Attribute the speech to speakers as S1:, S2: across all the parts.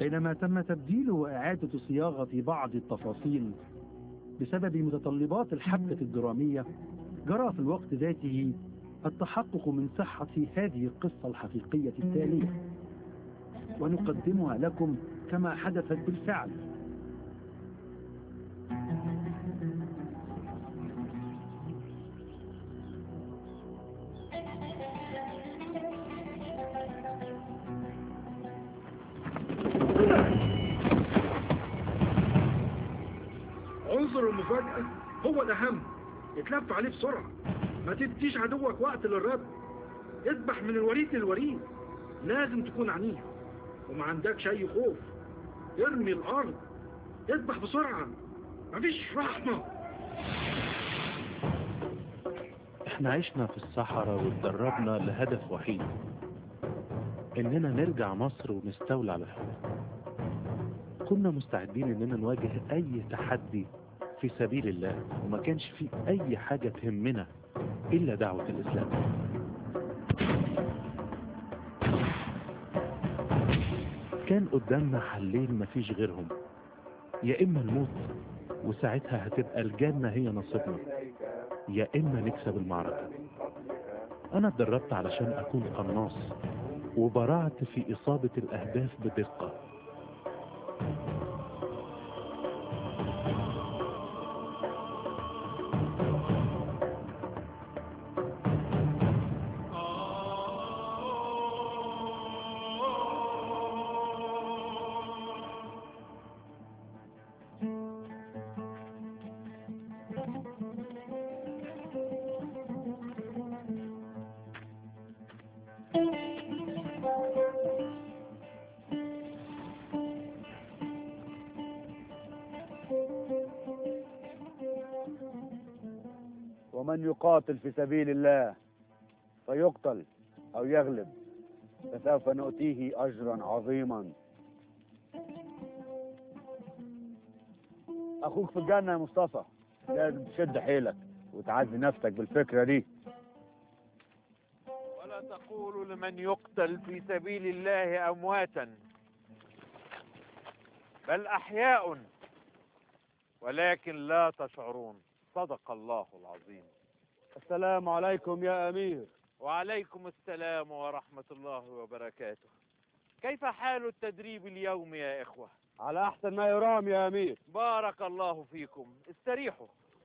S1: بينما تم تبديل وإعادة صياغة بعض التفاصيل بسبب متطلبات الحبكة الدرامية جرى في الوقت ذاته التحقق من صحة هذه القصة الحقيقية التالية ونقدمها لكم كما حدثت بالفعل
S2: عنصر المفاجأة هو الأهم اتلف عليه بسرعة ما تديش عدوك وقت للرد اذبح من الوريد للوريد لازم تكون عنيف وما عندكش أي خوف ارمي الأرض اذبح بسرعة مفيش رحمة
S3: احنا عشنا في الصحراء واتدربنا لهدف وحيد اننا نرجع مصر ونستولى على الحكم كنا مستعدين اننا نواجه اي تحدي في سبيل الله وما كانش في اي حاجة تهمنا الا دعوة الاسلام كان قدامنا حلين مفيش غيرهم يا اما نموت وساعتها هتبقى الجنة هي نصيبنا يا اما نكسب المعركة انا اتدربت علشان اكون قناص وبرعت في اصابة الاهداف بدقة
S4: ومن يقاتل في سبيل الله فيقتل أو يغلب فسوف نؤتيه أجرا عظيما أخوك في الجنة يا مصطفى لازم تشد حيلك وتعزي نفسك بالفكرة دي
S5: ولا تقولوا لمن يقتل في سبيل الله أمواتا بل أحياء ولكن لا تشعرون صدق الله العظيم
S4: السلام عليكم يا أمير
S5: وعليكم السلام ورحمة الله وبركاته كيف حال التدريب اليوم يا إخوة
S4: على أحسن ما يرام يا أمير
S5: بارك الله فيكم استريحوا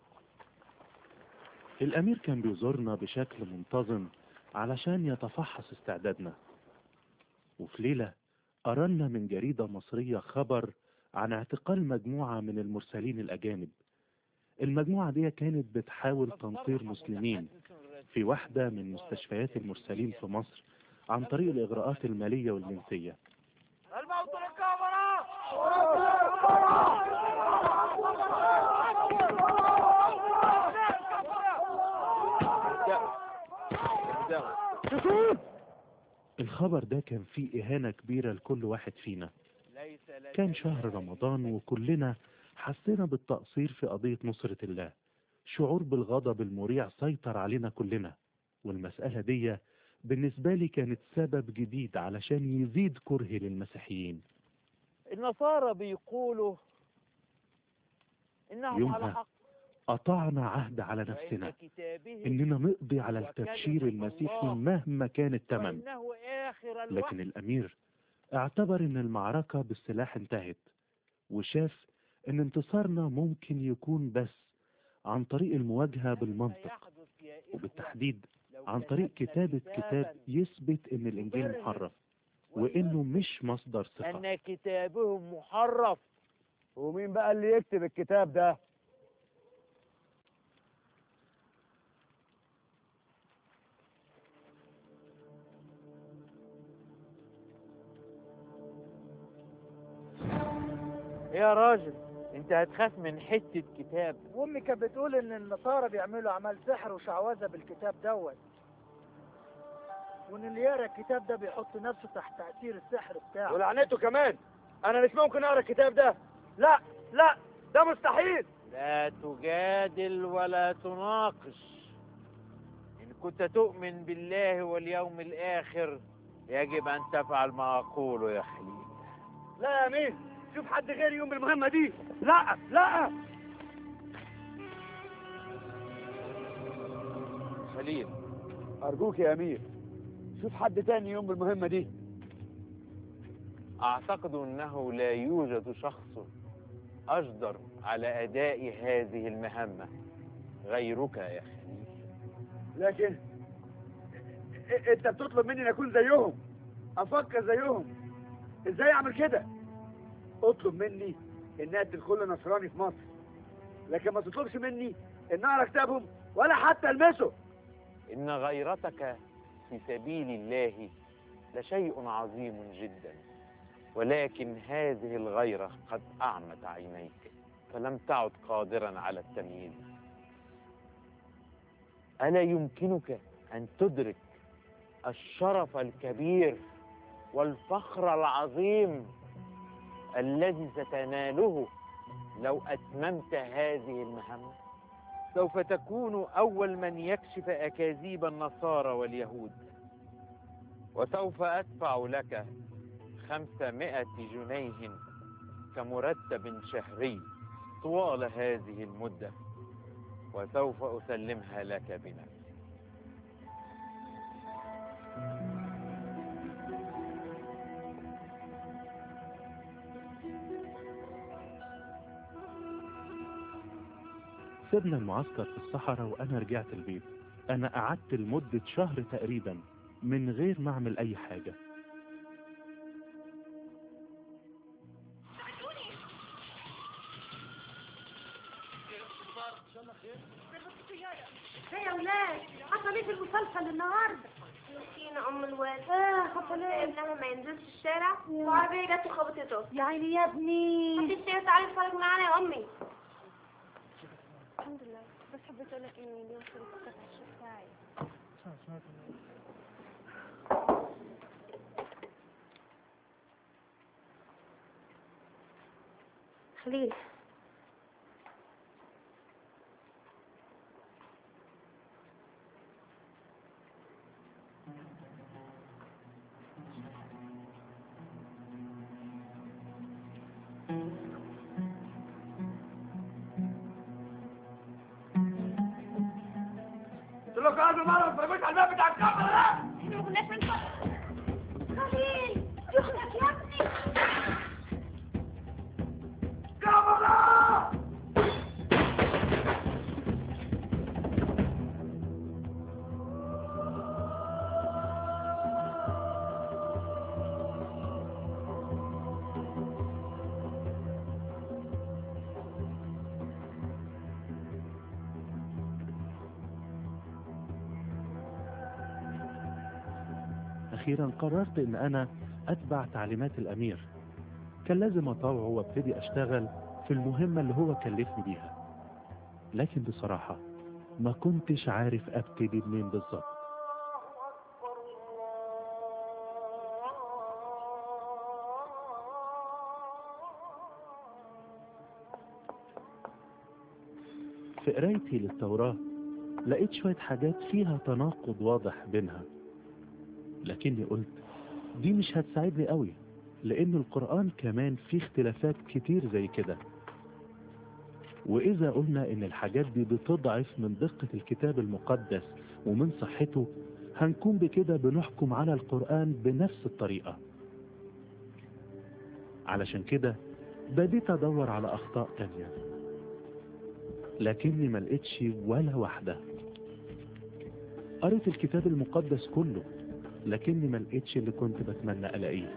S3: الامير كان بيزورنا بشكل منتظم علشان يتفحص استعدادنا وفي ليلة قرلنا من جريدة مصرية خبر عن اعتقال مجموعة من المرسلين الأجانب المجموعة دي كانت بتحاول تنصير مسلمين في واحدة من مستشفيات المرسلين في مصر عن طريق الإغراءات المالية والجنسية
S5: الموت للكاميرا
S3: الخبر ده كان فيه إهانة كبيرة لكل واحد فينا كان شهر رمضان وكلنا حسينا بالتقصير في قضية نصرة الله شعور بالغضب المريع سيطر علينا كلنا والمسألة دي بالنسبة لي كانت سبب جديد علشان يزيد كرهي للمسيحيين
S5: النصارى بيقولوا إنهم
S3: يومها
S5: على حق
S3: قطعنا عهد على نفسنا
S5: وإن كتابهم
S3: إننا نقضي على التبشير المسيحي مهما كان الثمن
S5: وإنه آخر الوحي
S3: لكن الأمير اعتبر إن المعركة بالسلاح انتهت وشاف إن انتصارنا ممكن يكون بس عن طريق المواجهة بالمنطق
S5: يحدث يا إخوة
S3: وبالتحديد
S5: لو
S3: عن طريق
S5: كتبنا
S3: كتابة
S5: كتاباً
S3: كتاب يثبت إن الإنجيل محرف وإنه مش مصدر ثقة
S5: أن كتابهم محرف
S4: ومين بقى اللي يكتب الكتاب ده
S5: يا راجل انت هتخاف من حتة كتاب
S6: وامي كانت بتقول ان النصارى بيعملوا اعمال سحر وشعوذه بالكتاب دوت وان اللي يقرا الكتاب ده بيحط نفسه تحت تاثير السحر بتاعه
S4: ولعنته كمان أنا مش ممكن أقرأ الكتاب ده لا لا ده مستحيل
S5: لا تجادل ولا تناقش إن كنت تؤمن بالله واليوم الآخر يجب أن تفعل ما أقوله يا خليل
S4: لا يا امين شوف حد غيري يقوم بالمهمه دي لا لا
S5: خليل
S4: ارجوك يا امير شوف حد تاني يقوم بالمهمه دي
S5: أعتقد أنه لا يوجد شخص أجدر على أداء هذه المهمة غيرك يا خليل
S4: لكن إ- انت بتطلب مني ان اكون زيهم افكر زيهم ازاي اعمل كده اطلب مني ان اقتل كل نصراني في مصر لكن ما تطلبش مني ان اقرا كتابهم ولا حتى المسه
S5: إن غيرتك في سبيل الله لشيء عظيم جدا ولكن هذه الغيرة قد أعمت عينيك فلم تعد قادرا على التمييز ألا يمكنك أن تدرك الشرف الكبير والفخر العظيم الذي ستناله لو أتممت هذه المهمة سوف تكون أول من يكشف أكاذيب النصارى واليهود وسوف أدفع لك خمسمائة جنيه كمرتب شهري طوال هذه المدة وسوف أسلمها لك بنفسي
S3: سيبنا المعسكر في الصحراء وأنا رجعت البيت أنا قعدت لمدة شهر تقريبا من غير ما أعمل أي حاجة
S7: ايه يا ولاد حصل ايه في المسلسل النهارده
S8: مسكينة أم الواد
S7: اه حصل ايه
S8: ابنها ما ينزلش الشارع وعربية جت وخبطته
S7: يا عيني يا ابني
S8: مفيش شيء تعالي اتفرج معانا يا أمي الحمد لله بس حبيت أقول لك إني اليوم صرت على الشيء بتاعي خليل
S4: قلت لكم قبل مره ما تفرجوش على الباب بتاع الكاميرا ده
S8: احنا ما كناش هنفكر خليل يخلق يا ابني
S4: كاميرا
S3: أخيرا قررت إن أنا أتبع تعليمات الأمير كان لازم أطوعه وابتدي أشتغل في المهمة اللي هو كلفني بيها لكن بصراحة ما كنتش عارف أبتدي منين بالظبط في قرايتي للتوراة لقيت شوية حاجات فيها تناقض واضح بينها لكني قلت دي مش هتساعدني قوي لأن القرآن كمان فيه اختلافات كتير زي كده وإذا قلنا إن الحاجات دي بتضعف من دقة الكتاب المقدس ومن صحته هنكون بكده بنحكم على القرآن بنفس الطريقة علشان كده بديت أدور على أخطاء تانية لكني ما لقيتش ولا واحدة قريت الكتاب المقدس كله لكني ما لقيتش اللي كنت بتمنى الاقيه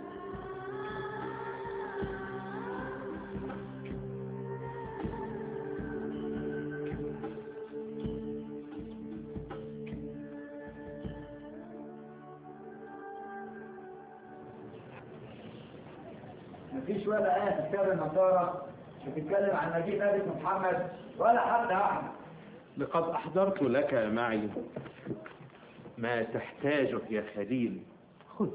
S4: مفيش ولا آية في كتاب النصارى بتتكلم عن مجيء نبي محمد ولا حتى أحمد
S3: لقد أحضرت لك معي ما تحتاجه يا خليل خذ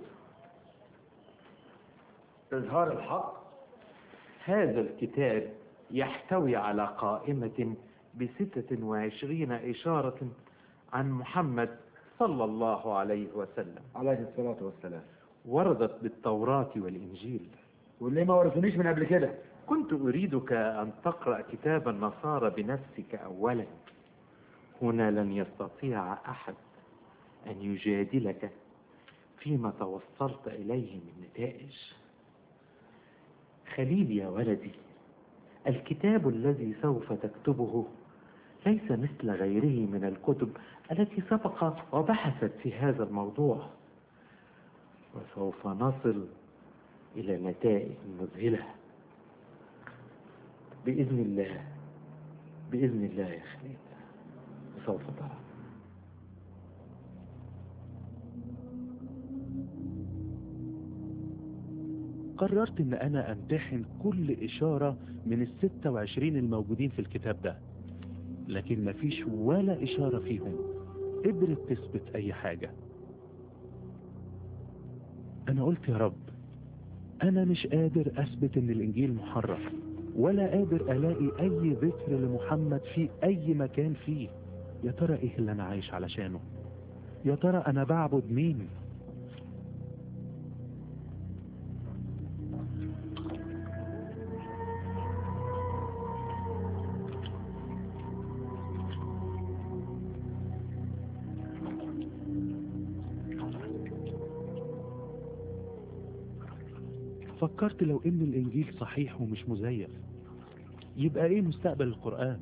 S4: إظهار الحق
S9: هذا الكتاب يحتوي على قائمة بستة وعشرين إشارة عن محمد صلى الله عليه وسلم
S4: عليه الصلاة والسلام
S9: وردت بالتوراة والإنجيل
S4: وليه ما ورثونيش من قبل كده
S9: كنت أريدك أن تقرأ كتاب النصارى بنفسك أولا هنا لن يستطيع أحد أن يجادلك فيما توصلت إليه من نتائج خليل يا ولدي الكتاب الذي سوف تكتبه ليس مثل غيره من الكتب التي سبق وبحثت في هذا الموضوع وسوف نصل إلى نتائج مذهلة بإذن الله بإذن الله يا خليل سوف ترى
S3: قررت ان انا امتحن كل اشارة من الستة وعشرين الموجودين في الكتاب ده لكن مفيش ولا اشارة فيهم قدرت تثبت اي حاجة انا قلت يا رب انا مش قادر اثبت ان الانجيل محرف ولا قادر الاقي اي ذكر لمحمد في اي مكان فيه يا ترى ايه اللي انا عايش علشانه يا ترى انا بعبد مين فكرت لو ان الانجيل صحيح ومش مزيف يبقى ايه مستقبل القرآن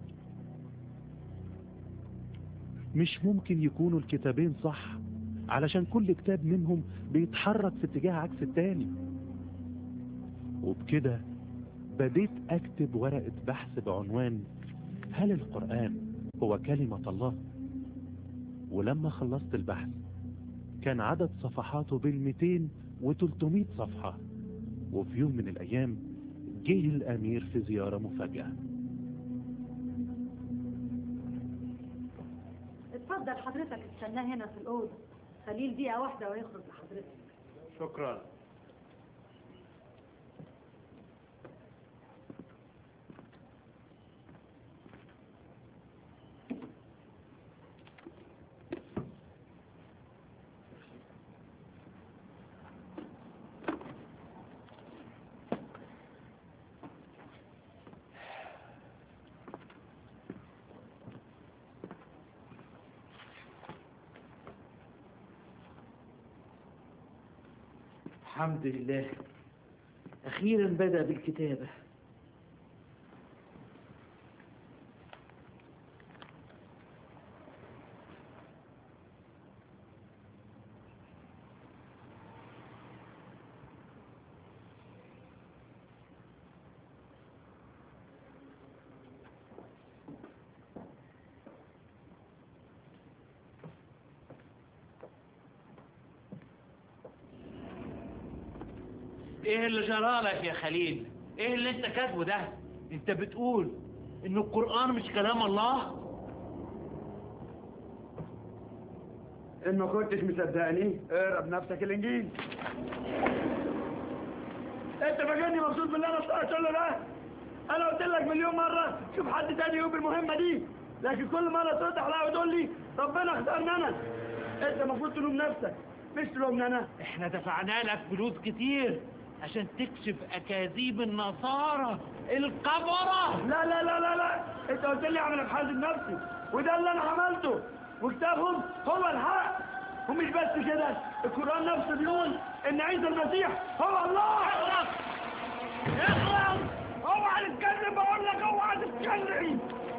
S3: مش ممكن يكونوا الكتابين صح علشان كل كتاب منهم بيتحرك في اتجاه عكس التاني وبكده بديت اكتب ورقة بحث بعنوان هل القرآن هو كلمة الله ولما خلصت البحث كان عدد صفحاته بين 200 و 300 صفحة وفي يوم من الأيام جه الأمير في زيارة مفاجئة
S7: اتفضل حضرتك استناه هنا في الأوضة خليل دقيقة واحدة ويخرج لحضرتك
S9: شكرا الحمد لله أخيرا بدأ بالكتابة
S10: ايه اللي جرالك يا خليل ايه اللي انت كاتبه ده انت بتقول ان القرآن مش كلام الله
S4: ان ما كنتش مصدقني اقرا بنفسك الانجيل انت فاكرني مبسوط باللي انا طلعت له ده انا قلت لك مليون مره شوف حد تاني يقوم بالمهمه دي لكن كل مره ترد عليا وتقول لي ربنا اختارني انا انت المفروض تلوم نفسك مش تلومني انا
S10: احنا دفعنا لك فلوس كتير عشان تكشف اكاذيب النصارى القبرة
S4: لا لا لا لا لا انت قلت لي اعمل ابحاث بنفسي وده اللي انا عملته وكتابهم هو الحق ومش بس كده القرآن نفسه بيقول ان عيسى المسيح هو الله
S10: اخرس اخرس
S4: اوعى تتكلم بقول لك اوعى تتكلم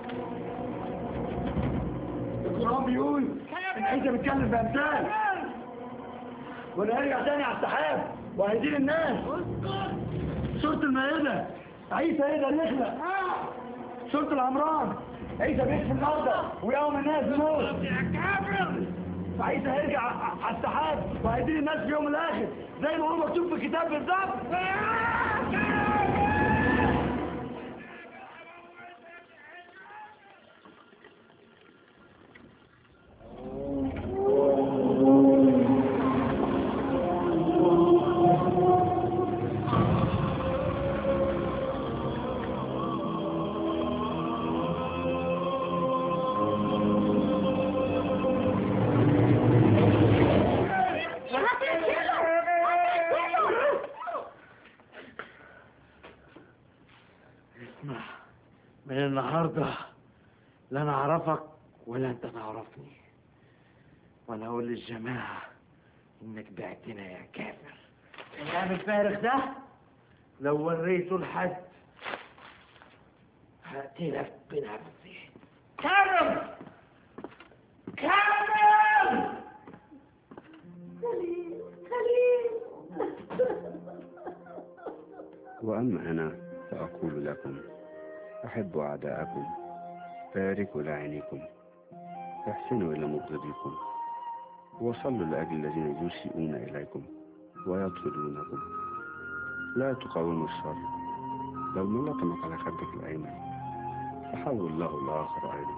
S4: القرآن بيقول ان عيسى بيتكلم بامثال وانا هرجع تاني على السحاب وهيدين الناس سورة المائدة عيسى يقدر يخلق سورة العمران عيسى بيكفي الأرض ويقوم الناس بموت
S10: يا كافر
S4: فعيسى هيرجع على السحاب وهيدين الناس في يوم الآخر زي ما هو مكتوب في الكتاب بالظبط
S11: من النهاردة لا أنا أعرفك ولا أنت تعرفني وأنا أقول للجماعة إنك بعتنا يا كافر الكلام الفارغ ده لو وريته لحد هقتلك بنفسي كرم كرم
S8: خليل خليل
S12: وأما أنا فأقول لكم أحبوا أعداءكم باركوا لعينيكم احسنوا إلى مبغضيكم وصلوا لأجل الذين يسيئون إليكم ويطردونكم لا تقاوموا الشر لو من لطمك على خدك الأيمن فحول له الآخر أيضا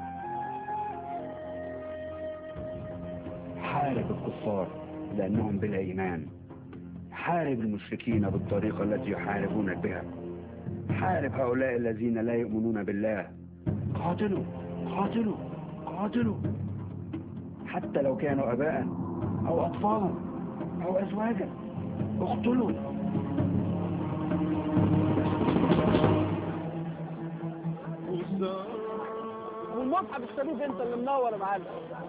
S12: حارب الكفار لأنهم بلا إيمان حارب المشركين بالطريقة التي يحاربونك بها حارب هؤلاء الذين لا يؤمنون بالله قاتلوا قاتلوا قاتلوا حتى لو كانوا أباء أو أطفالا أو أزواجا اقتلوا
S13: والمصحف الشريف انت اللي منور يا معلم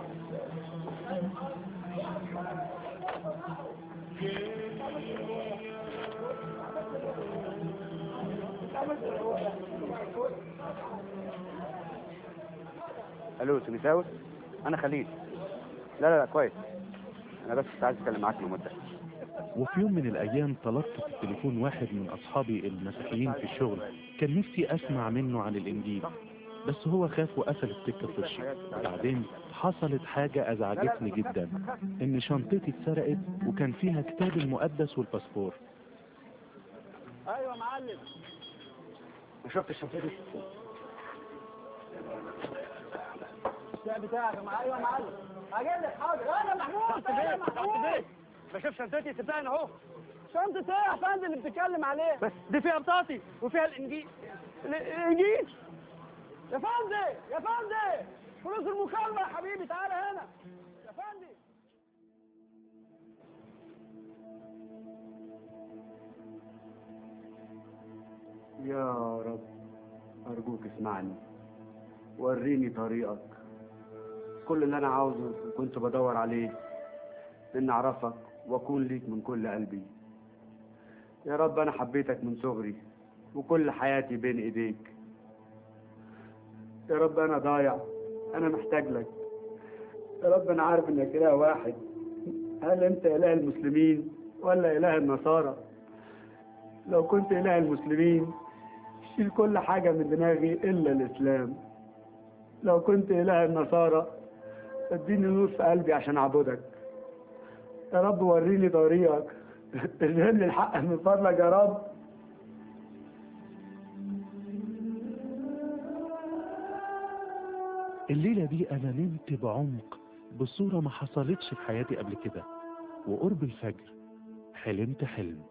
S12: ألو سميساوس أنا خليل لا لا لا كويس أنا بس كنت عايز أتكلم معاك لمدة
S3: وفي يوم من الأيام طلبت في التليفون واحد من أصحابي المسيحيين في الشغل كان نفسي أسمع منه عن الإنجيل بس هو خاف وقفل السكة في وشي بعدين حصلت حاجة أزعجتني جدا إن شنطتي اتسرقت وكان فيها كتاب المقدس والباسبور
S13: ايوه يا معلم
S12: ما شفتش شنطتي
S13: الشاي بتاعك يا معلم ايوه يا معلم هجيب لك حاضر انا محمود انا محمود
S4: بشوف شنطتي صدقني اهو
S13: شنطة ايه يا فندم اللي بتتكلم عليه؟
S4: بس دي فيها بطاقتي وفيها الانجيل
S13: الانجيل يا فندم يا فندم فلوس المكالمة يا حبيبي تعالى هنا يا فندم
S12: يا رب أرجوك اسمعني وريني طريقك كل اللي أنا عاوزه وكنت بدور عليه إن أعرفك وأكون ليك من كل قلبي يا رب أنا حبيتك من صغري وكل حياتي بين إيديك يا رب أنا ضايع أنا محتاج لك يا رب أنا عارف إنك إله واحد هل أنت إله المسلمين ولا إله النصارى لو كنت إله المسلمين شيل كل حاجة من دماغي إلا الإسلام لو كنت إله النصارى اديني نور في قلبي عشان أعبدك يا رب وريني طريقك اظهر لي الحق من فضلك يا رب
S3: الليلة دي أنا نمت بعمق بصورة ما حصلتش في حياتي قبل كده وقرب الفجر حلمت حلم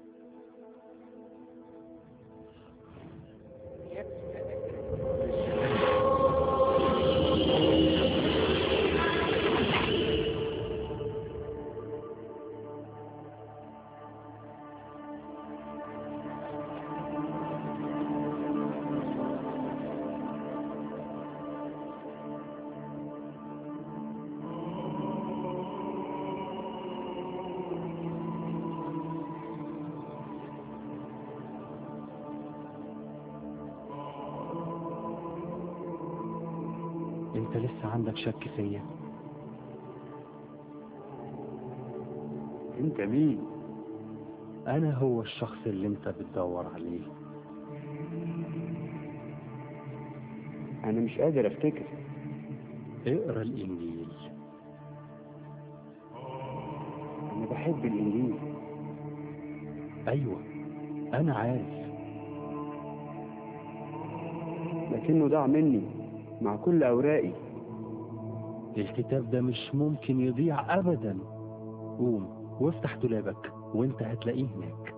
S12: انت لسه عندك شك فيا انت مين انا هو الشخص اللي انت بتدور عليه انا مش قادر افتكر اقرا الانجيل انا بحب الانجيل ايوه انا عارف لكنه ضاع مني مع كل أوراقي الكتاب ده مش ممكن يضيع أبدا قوم وافتح دولابك وانت هتلاقيه هناك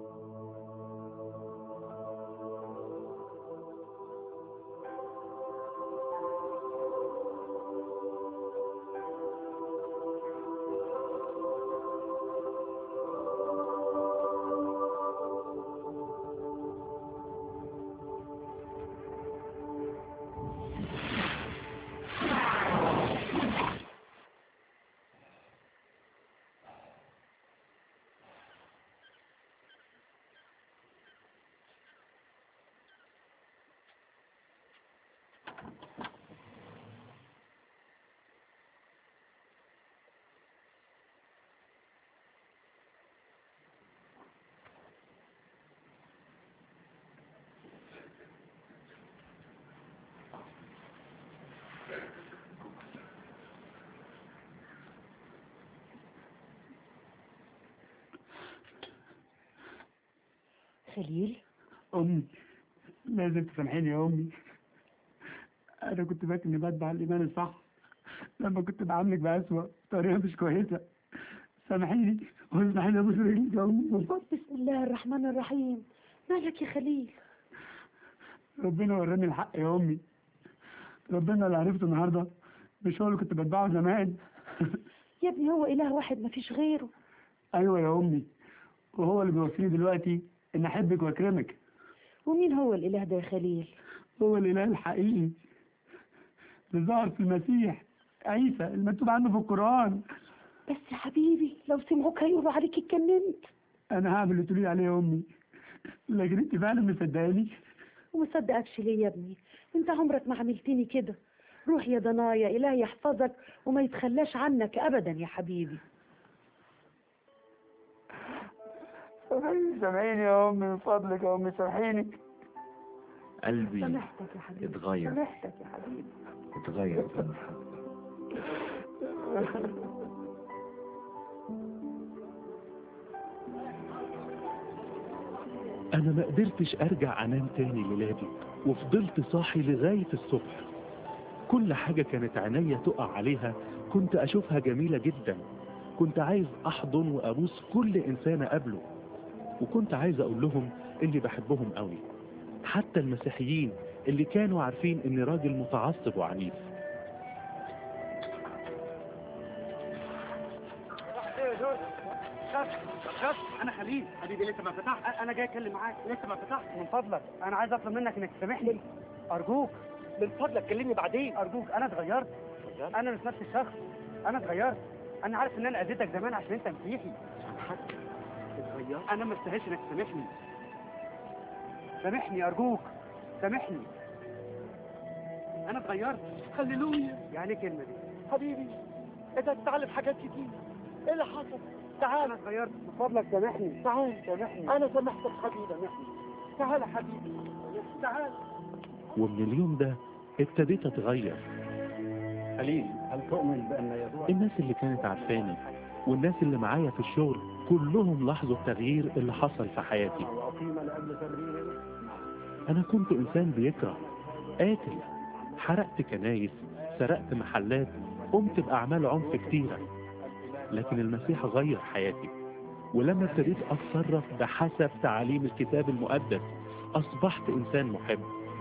S14: خليل
S15: أمي لازم تسامحيني يا أمي أنا كنت فاكر إني بتبع الإيمان الصح لما كنت بعاملك بأسوأ طريقة مش كويسة سامحيني واسمحي لي أبوس رجلك يا أمي
S14: بسم الله الرحمن الرحيم مالك يا خليل
S15: ربنا وراني الحق يا أمي ربنا اللي عرفته النهاردة مش هو اللي كنت بتبعه زمان
S14: يا ابني هو إله واحد ما فيش غيره
S15: أيوة يا أمي وهو اللي بيوصيني دلوقتي إن أحبك وأكرمك
S14: ومين هو الإله ده يا خليل
S15: هو الإله الحقيقي اللي ظهر في المسيح عيسى المكتوب عنه في القرآن
S14: بس يا حبيبي لو سمعوك هيقولوا عليك اتكلمت
S15: أنا هعمل اللي تقولي عليه يا أمي لكن أنت فعلا مصدقاني
S14: ومصدقكش ليه يا ابني انت عمرك ما عملتني كده روح يا ضنايا إله يحفظك وما يتخلاش عنك أبدا يا حبيبي
S15: سامحيني سامحيني يا أمي من فضلك يا أمي سامحيني
S16: قلبي
S14: سامحتك يا حبيبي
S16: اتغير
S14: سامحتك يا حبيبي
S16: اتغير
S3: أنا ما قدرتش أرجع أنام تاني ليلادي وفضلت صاحي لغاية الصبح كل حاجة كانت عينيا تقع عليها كنت أشوفها جميلة جدا كنت عايز أحضن وأبوس كل إنسان أقابله وكنت عايز أقول لهم إني بحبهم قوي حتى المسيحيين اللي كانوا عارفين إني راجل متعصب وعنيف
S15: شاف شاف انا خليل حبيبي لسه ما فتحت انا جاي اتكلم معاك لسه ما فتحت من فضلك انا عايز اطلب منك انك تسامحني ارجوك من فضلك كلمني بعدين ارجوك انا اتغيرت انا مش نفس الشخص انا اتغيرت انا عارف ان انا اذيتك زمان عشان انت مسيحي اتغيرت انا ما استاهلش انك تسامحني سامحني ارجوك سامحني انا اتغيرت هللويا يعني ايه الكلمه دي
S13: حبيبي انت هتتعلم حاجات كتير ايه اللي حصل تعال
S15: انا اتغيرت من فضلك سامحني
S13: تعال
S15: سامحني
S13: انا سامحتك حبيبي سامحني تعال يا حبيبي تعال
S3: ومن اليوم ده ابتديت أتغير
S15: خليل هل تؤمن بان يسوع
S3: الناس اللي كانت عارفاني والناس اللي معايا في الشغل كلهم لاحظوا التغيير اللي حصل في حياتي
S15: واقيم لاجل تبرير
S3: أنا كنت إنسان بيكره قاتل حرقت كنايس سرقت محلات قمت بأعمال عنف كتيرة لكن المسيح غير حياتي ولما ابتديت أتصرف بحسب تعاليم الكتاب المقدس أصبحت إنسان محب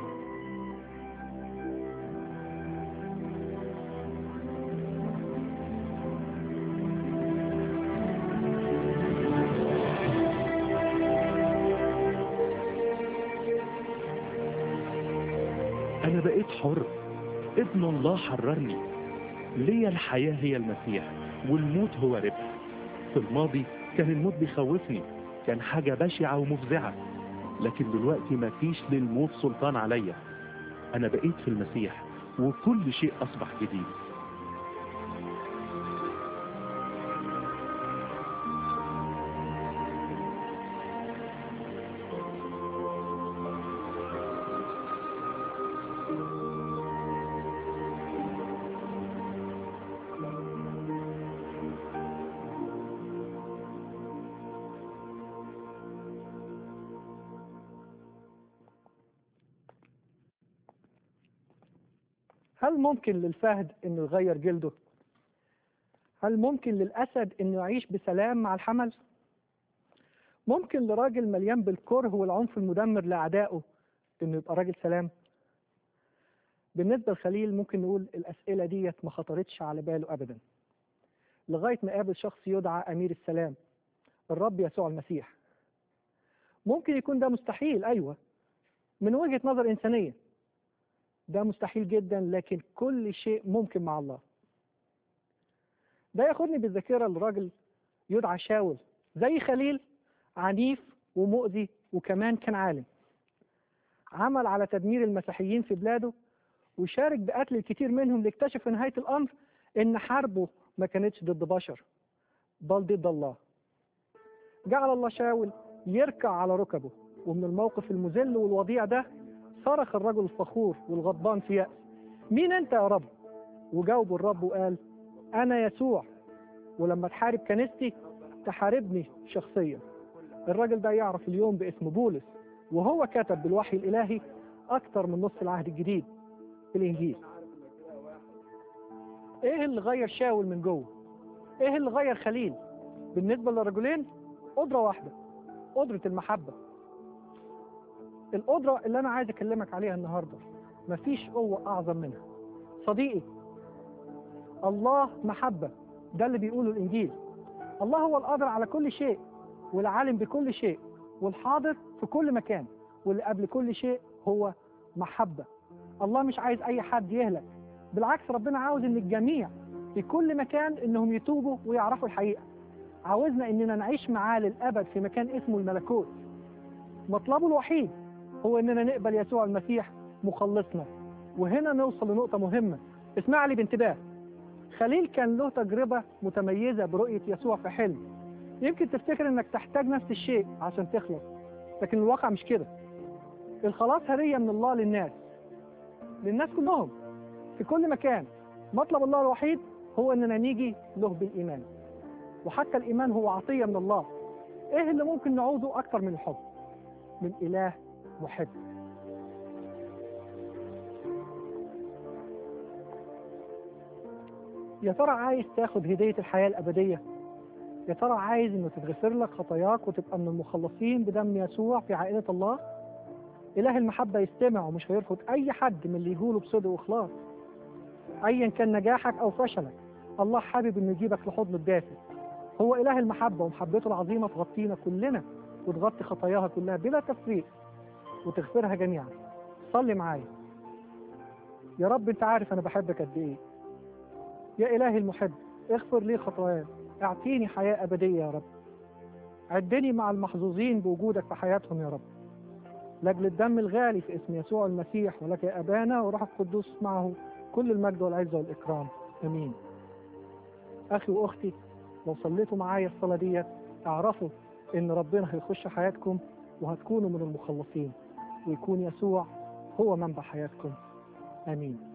S3: أنا بقيت حر ابن الله حررني ليا الحياة هي المسيح والموت هو ربح في الماضي كان الموت بيخوفني كان حاجة بشعة ومفزعة لكن دلوقتي مفيش للموت سلطان عليا أنا بقيت في المسيح وكل شيء أصبح جديد
S13: هل ممكن للفهد انه يغير جلده هل ممكن للاسد انه يعيش بسلام مع الحمل ممكن لراجل مليان بالكره والعنف المدمر لاعدائه انه يبقى راجل سلام بالنسبه لخليل ممكن نقول الاسئله ديت ما خطرتش على باله ابدا لغايه ما قابل شخص يدعى امير السلام الرب يسوع المسيح ممكن يكون ده مستحيل ايوه من وجهه نظر انسانيه ده مستحيل جدا لكن كل شيء ممكن مع الله ده ياخدني بالذاكرة لراجل يدعى شاول زي خليل عنيف ومؤذي وكمان كان عالم عمل على تدمير المسيحيين في بلاده وشارك بقتل الكثير منهم ليكتشف في نهاية الأمر إن حربه ما كانتش ضد بشر بل ضد الله جعل الله شاول يركع على ركبه ومن الموقف المذل والوضيع ده صرخ الرجل الفخور والغضبان في يأس مين أنت يا رب وجاوب الرب وقال أنا يسوع ولما تحارب كنيستي تحاربني شخصيا الراجل ده يعرف اليوم باسم بولس وهو كتب بالوحي الإلهي أكتر من نص العهد الجديد الإنجيل إيه اللي غير شاول من جوه؟ إيه اللي غير خليل؟ بالنسبة للرجلين قدرة واحدة قدرة المحبة القدرة اللي أنا عايز أكلمك عليها النهاردة مفيش قوة أعظم منها صديقي الله محبة ده اللي بيقوله الإنجيل الله هو القادر على كل شيء والعالم بكل شيء والحاضر في كل مكان واللي قبل كل شيء هو محبة الله مش عايز أي حد يهلك بالعكس ربنا عاوز إن الجميع في كل مكان إنهم يتوبوا ويعرفوا الحقيقة عاوزنا إننا نعيش معاه للأبد في مكان اسمه الملكوت مطلبه الوحيد هو إننا نقبل يسوع المسيح مخلصنا وهنا نوصل لنقطة مهمة اسمع لي بانتباه خليل كان له تجربة متميزة برؤية يسوع في حلم يمكن تفتكر انك تحتاج نفس الشيء عشان تخلص لكن الواقع مش كده الخلاص هدية من الله للناس للناس كلهم في كل مكان مطلب الله الوحيد هو اننا نيجي له بالايمان وحتى الايمان هو عطية من الله ايه اللي ممكن نعوضه اكتر من الحب من اله محب يا ترى عايز تاخد هدية الحياة الأبدية يا ترى عايز انه تتغفر لك خطاياك وتبقى من المخلصين بدم يسوع في عائلة الله إله المحبة يستمع ومش هيرفض أي حد من اللي يقوله بصدق وإخلاص أيا كان نجاحك أو فشلك الله حابب إنه يجيبك لحضنه الدافئ هو إله المحبة ومحبته العظيمة تغطينا كلنا وتغطي خطاياها كلها بلا تفريق وتغفرها جميعا صلي معايا يا رب أنت عارف أنا بحبك قد إيه يا إلهي المحب اغفر لي خطاياي اعطيني حياة أبدية يا رب عدني مع المحظوظين بوجودك في حياتهم يا رب لأجل الدم الغالي في اسم يسوع المسيح ولك يا أبانا وروح القدوس معه كل المجد والعزة والإكرام أمين أخي وأختي لو صليتوا معايا الصلاة ديت اعرفوا إن ربنا هيخش حياتكم وهتكونوا من المخلصين ويكون يسوع هو منبع حياتكم آمين